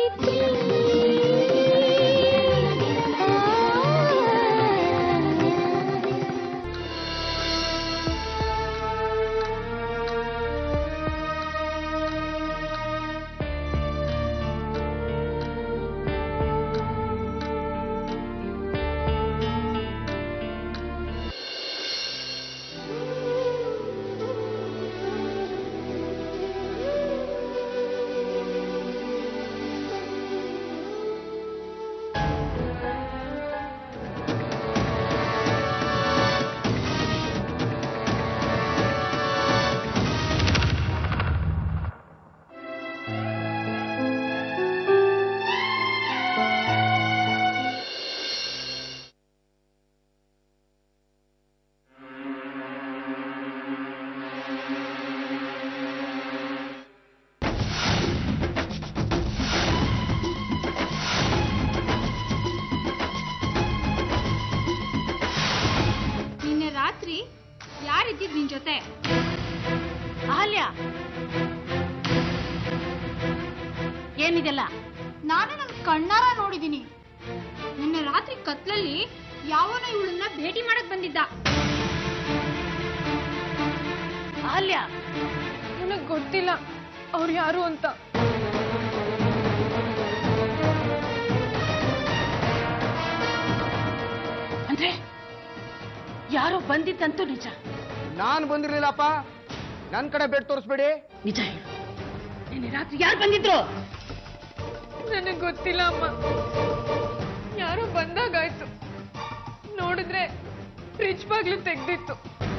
ಸಾವಿತ್ರಿ ನಿನ್ನೆ ರಾತ್ರಿ ಯಾರಿದ್ದಿದ್ ನಿನ್ ಜೊತೆ ಅಹಲ್ಯ ಏನಿದೆಲ್ಲ ನಾನು ನನ್ನ ಕಣ್ಣಾರ ನೋಡಿದೀನಿ ನಿನ್ನೆ ರಾತ್ರಿ ಕತ್ಲಲ್ಲಿ ಯಾವನ ಇವಳನ್ನ ಭೇಟಿ ಮಾಡಕ್ ಬಂದಿದ್ದ ಅಹಲ್ಯ ನನಗ್ ಗೊತ್ತಿಲ್ಲ ಅವ್ರು ಯಾರು ಅಂತ ಅಂದ್ರೆ ಯಾರೋ ಬಂದಿದ್ದಂತೂ ನಿಜ ನಾನು ಬಂದಿರ್ಲಿಲ್ಲಪ್ಪ ನನ್ನ ಕಡೆ ಬೆಡ್ ತೋರಿಸ್ಬೇಡಿ ನಿಜ ಹೇಳು ನಿನ್ನೆ ರಾತ್ರಿ ಯಾರು ಬಂದಿದ್ರು ನನಗ್ ಗೊತ್ತಿಲ್ಲ ಅಮ್ಮ ಯಾರೋ ಬಂದಾಗಾಯ್ತು ನೋಡಿದ್ರೆ ಫ್ರಿಜ್ ಬಾಗ್ಲು ತೆಗ್ದಿತ್ತು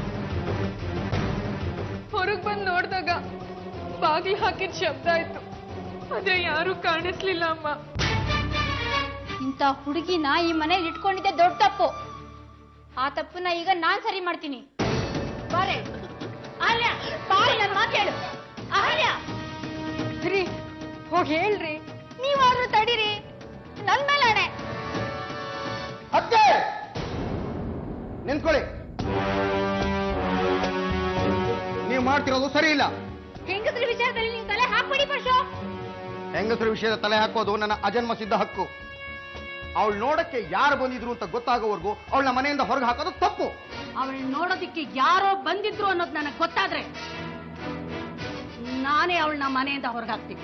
ಹೊರಗ್ ಬಂದ್ ನೋಡ್ದಾಗ ಬಾಗ್ಲು ಹಾಕಿದ ಶಬ್ದ ಆಯ್ತು ಆದ್ರೆ ಯಾರು ಕಾಣಿಸ್ಲಿಲ್ಲ ಅಮ್ಮ ಇಂಥ ಹುಡುಗಿನ ಈ ಮನೇಲಿ ಇಟ್ಕೊಂಡಿದ್ದೆ ದೊಡ್ಡ ತಪ್ಪು ಆ ತಪ್ಪನ್ನ ಈಗ ನಾನ್ ಸರಿ ಮಾಡ್ತೀನಿ ಬಾರೆ ಅಹಲ್ಯ ಬಾರೆ ನನ್ನ ಮಾತೇಳು ಅಹಲ್ಯ ರೀ ಹೋಗಿ ಹೇಳ್ರಿ ನೀವಾದ್ರೂ ತಡೀರಿ ನನ್ ಮೇಲೆ ಹಣೆ ಅತ್ತೆ ನಿಂತ್ಕೊಳ್ಳಿ ನೀವು ಮಾಡ್ತಿರೋದು ಸರಿ ಇಲ್ಲ ಹೆಂಗಸ್ರ ವಿಚಾರದಲ್ಲಿ ನೀವು ತಲೆ ಹಾಕ್ಬಿಡಿ ಪರಶು ಹೆಂಗಸರ ವಿಷಯದ ತಲೆ ಹಾಕೋದು ನನ್ನ ಅಜನ್ಮ ಸಿದ್ಧ ಹಕ್ಕು ಅವಳು ನೋಡಕ್ಕೆ ಯಾರು ಬಂದಿದ್ರು ಅಂತ ಗೊತ್ತಾಗೋವರೆಗೂ ಅವಳನ್ನ ಮನೆಯಿಂದ ಹೊರಗೆ ಹಾಕೋದು ತಪ್ಪು ಅವಳು ನೋಡೋದಿಕ್ಕೆ ಯಾರೋ ಬಂದಿದ್ರು ಅನ್ನೋದು ನನಗೆ ಗೊತ್ತಾದ್ರೆ ನಾನೇ ಅವಳನ್ನ ಮನೆಯಿಂದ ಹೊರಗಾಕ್ತೀನಿ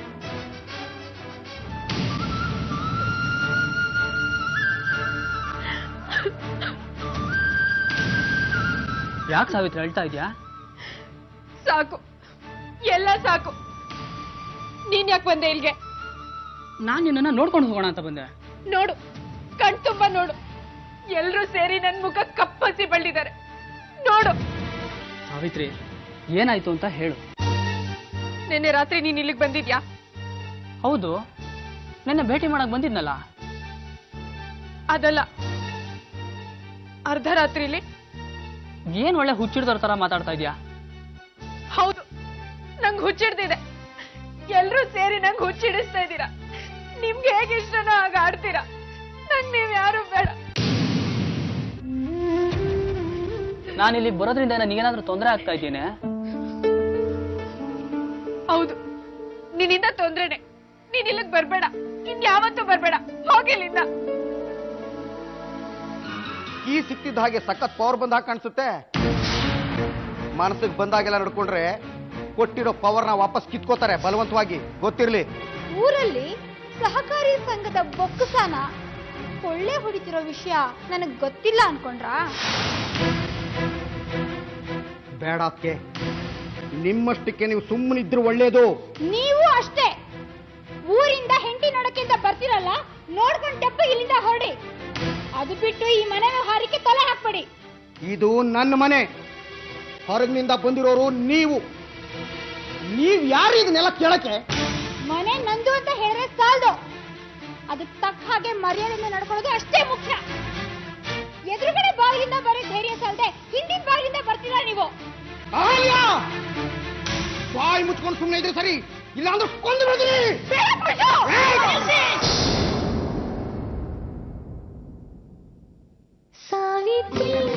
ಯಾಕೆ ಸಾವಿತ್ರಿ ಅಳ್ತಾ ಇದೆಯಾ ಸಾಕು ಎಲ್ಲ ಸಾಕು ನೀನ್ ಯಾಕೆ ಬಂದೆ ಇಲ್ಗೆ ನಾನು ನಿನ್ನನ್ನು ನೋಡ್ಕೊಂಡು ಹೋಗೋಣ ಅಂತ ಬಂದೆ ನೋಡು ಕಣ್ ತುಂಬಾ ನೋಡು ಎಲ್ರೂ ಸೇರಿ ನನ್ ಮುಖ ಕಪ್ಪಸಿ ಬಳ್ಳಿದ್ದಾರೆ ನೋಡು ಸಾವಿತ್ರಿ ಏನಾಯ್ತು ಅಂತ ಹೇಳು ನಿನ್ನೆ ರಾತ್ರಿ ನೀನ್ ಇಲ್ಲಿಗೆ ಬಂದಿದ್ಯಾ ಹೌದು ನನ್ನ ಭೇಟಿ ಮಾಡಕ್ ಬಂದಿದ್ನಲ್ಲ ಅದಲ್ಲ ಅರ್ಧ ರಾತ್ರಿಲಿ ಏನ್ ಒಳ್ಳೆ ಹುಚ್ಚಿಡ್ದವ್ರ ತರ ಮಾತಾಡ್ತಾ ಇದೀಯಾ ಹೌದು ನಂಗ್ ಹುಚ್ಚಿಡ್ದಿದೆ ಎಲ್ರೂ ಸೇರಿ ನಂಗ್ ಹುಚ್ಚಿಡಿಸ್ತಾ ಇದ್ದೀರಾ ನಿಮ್ಗೆ ಹೇಗೆ ಇಷ್ಟನೋ ಆಗ ಆಡ್ತೀರಾ ನಂಗ್ ನೀವ್ ಯಾರು ಬೇಡ ನಾನಿಲ್ಲಿ ಬರೋದ್ರಿಂದ ನನಗೇನಾದ್ರೂ ತೊಂದರೆ ಆಗ್ತಾ ಇದ್ದೇನೆ ಹೌದು ನಿನ್ನಿಂದ ತೊಂದ್ರೆನೆ ನೀನ್ ಇಲ್ಲಿಗ್ ಬರ್ಬೇಡ ಇನ್ ಯಾವತ್ತೂ ಬರ್ಬೇಡ ಹೋಗಿಲ್ಲಿಂದ ಈ ಸಿಕ್ತಿದ್ದ ಹಾಗೆ ಸಖತ್ ಪವರ್ ಬಂದ ಹಾಗೆ ಕಾಣಿಸುತ್ತೆ ಮನಸ್ಸಿಗೆ ಬಂದಾಗೆಲ್ಲ ನಡ್ಕೊಂಡ್ರೆ ಕೊಟ್ಟಿರೋ ಪವರ್ನ ವಾಪಸ್ ಕಿತ್ಕೋತಾರೆ ಬಲವಂತವಾಗಿ ಗೊತ್ತಿರ್ಲಿ ಊರಲ್ಲಿ ಸಹಕಾರಿ ಸಂಘದ ಬೊಕ್ಕಸಾನ ಕೊಳ್ಳೆ ಹೊಡಿತಿರೋ ವಿಷಯ ನನಗ್ ಗೊತ್ತಿಲ್ಲ ಅನ್ಕೊಂಡ್ರಾ ಬೇಡ ಅದಕ್ಕೆ ನಿಮ್ಮಷ್ಟಕ್ಕೆ ನೀವು ಸುಮ್ಮನಿದ್ರು ಒಳ್ಳೇದು ನೀವು ಅಷ್ಟೇ ಊರಿಂದ ಹೆಂಡತಿ ನೋಡಕ್ಕೆ ಅಂತ ಬರ್ತಿರಲ್ಲ ನೋಡ್ಕೊಂಡು ತೆಪ್ಪಗೆ ಇಲ್ಲಿಂದ ಹೊರಡಿ ಅದು ಬಿಟ್ಟು ಈ ಮನೆ ವ್ಯವಹಾರಕ್ಕೆ ತಲೆ ಹಾಕ್ಬೇಡಿ ಇದು ನನ್ನ ಮನೆ ಹೊರಗಿನಿಂದ ಬಂದಿರೋರು ನೀವು ನೀವ್ ಯಾರು ಇದನ್ನೆಲ್ಲ ಕೇಳಕ್ಕೆ ಮನೆ ನಂದು ಅಂತ ಹೇಳಿದ್ರೆ ಸಾಲದು ಅದಕ್ಕೆ ತಕ್ಕ ಹಾಗೆ ಮರ್ಯಾದೆಯಿಂದ ನಡ್ಕೊಳ್ಳೋದು ಅಷ್ಟೇ ಮುಖ್ಯ ಎದುರುಗಡೆ ಬಾಗಿಲಿಂದ ಬರೋ ಧೈರ್ಯ ಸಾಲದೆ ಹಿಂದಿನ ಬಾಗಿಲಿಂದ ಬರ್ತೀರಾ ನೀವು ಆರ್ಯ! ಬಾಯಿ ಮುಚ್ಕೊಂಡು ಸುಮ್ಮನೆ ಇದ್ರೆ ಸರಿ ಇಲ್ಲ ಅಂದ್ರೆ ಕೊಂದು ಬಿಡ್ತೀನಿ ಸಾವಿತ್ರಿ